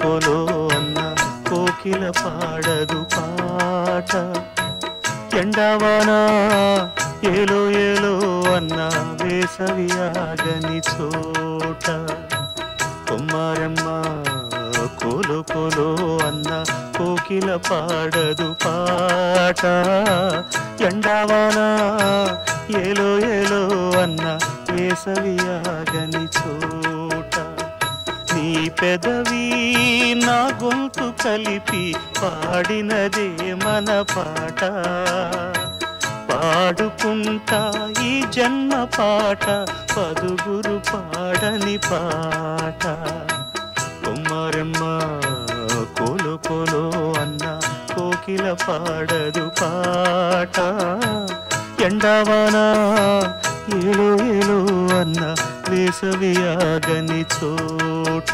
కొలో అన్న కోకిల పాడదు పాట ఎండవానా ఏలో ఏలో అన్న వేసవి ఆగని చోట కొమ్మారమ్మ కోలో కోలో అన్న కోకిల పాడదు పాట ఎండవానా ఏలో ఏలో అన్న వేసవి ఆగని చోట నీ పెదవి నా గొంతు కలిపి పాడినదే మన పాట పాడుకుంటా ఈ జన్మ పాట పదుగురు పాడని పాట కొమ్మరమ్మ కోలు కోలో అన్న కోకిల పాడదు పాట ఎండవానా ఏలో ఏలో అన్న వేసవి ఆగని చోట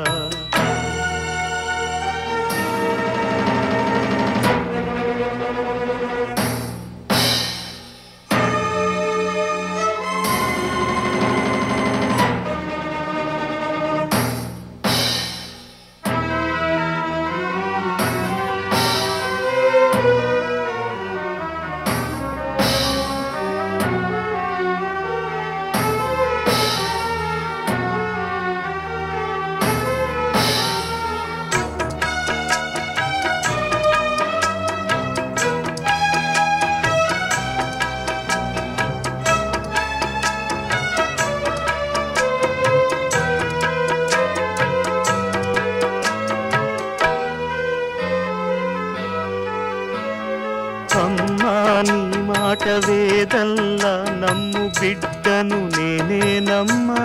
అమ్మా నీ మాట వేదల్లా నమ్ము బిడ్డను నేనేనమ్మా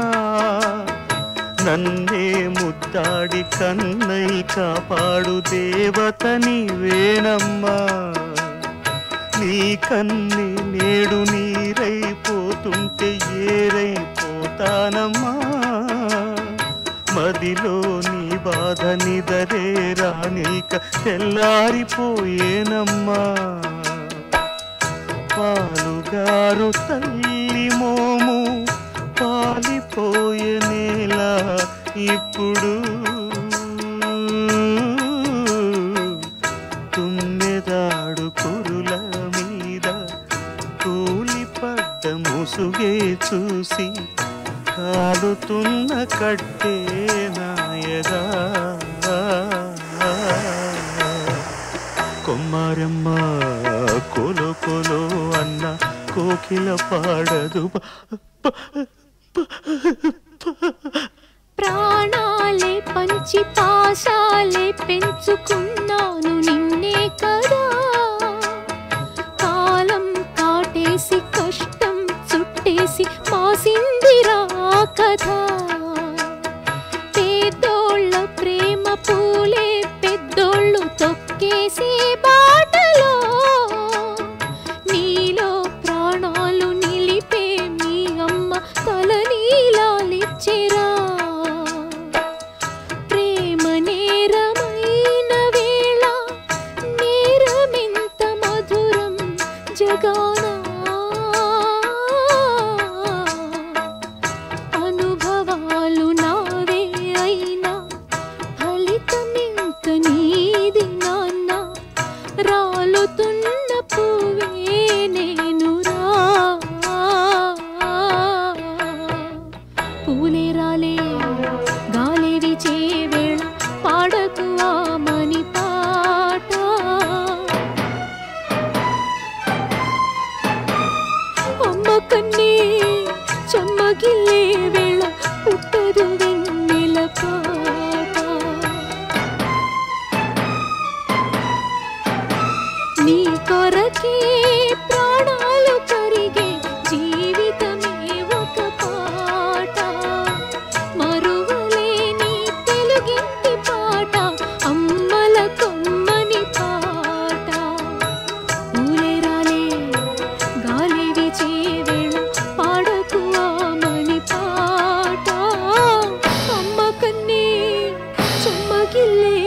నన్నే ముద్దాడి కన్నై కాపాడు దేవత నీవేనమ్మా నీ కన్ని నేడు నీరైపోతుంటే ఏరైపోతానమ్మా మదిలో నీ బాధ నిదరే రానిక తెల్లారిపోయేనమ్మా పాలుగారు తల్లి మోము పాలిపోయే నేల ఇప్పుడు తుమ్మెదాడు కురుల మీద కూలిపడ్డ ముసుగే చూసి కాలుతున్న కట్టే నాయదా కొమ్మారమ్మ కొలో కొలో అన్న కోకిల పాడదు ప్రాణాలే పంచి పాశాలే పెంచుకున్నాను నిన్నే కదా కాలం కాటేసి కష్టం చుట్టేసి మాసిందిరా కథ పేదోళ్ళ ప్రేమ పూలే పెద్దోళ్ళు తొక్కేసే బాటలో నీలో ప్రాణాలు నిలిపే మీ అమ్మ తల నీలాలిచ్చిరా ప్రేమ నేరమైన వేళ నేరమెంత మధురం జగానా అనుభవాలు నావే అయినా ఫలితమింక నీది నాన్న రాలుతున్న పువ్వే నేను రా పూలే రాలే గాలి విచే వేళ పాడకు ఆ మని పాట అమ్మ కన్నే చెమ్మగిల్లే వేళ పుట్టదు వెన్నెల పాట నీ కొరకే ప్రాణాలు కరిగే జీవితమే ఒక పాట మరువలేని తెలుగింటి పాట అమ్మల కొమ్మని పాట ఊలే రాలే గాలి విచే వేళ పాడకు ఆ మని పాట అమ్మ కన్నే చెమ్మగిల్లే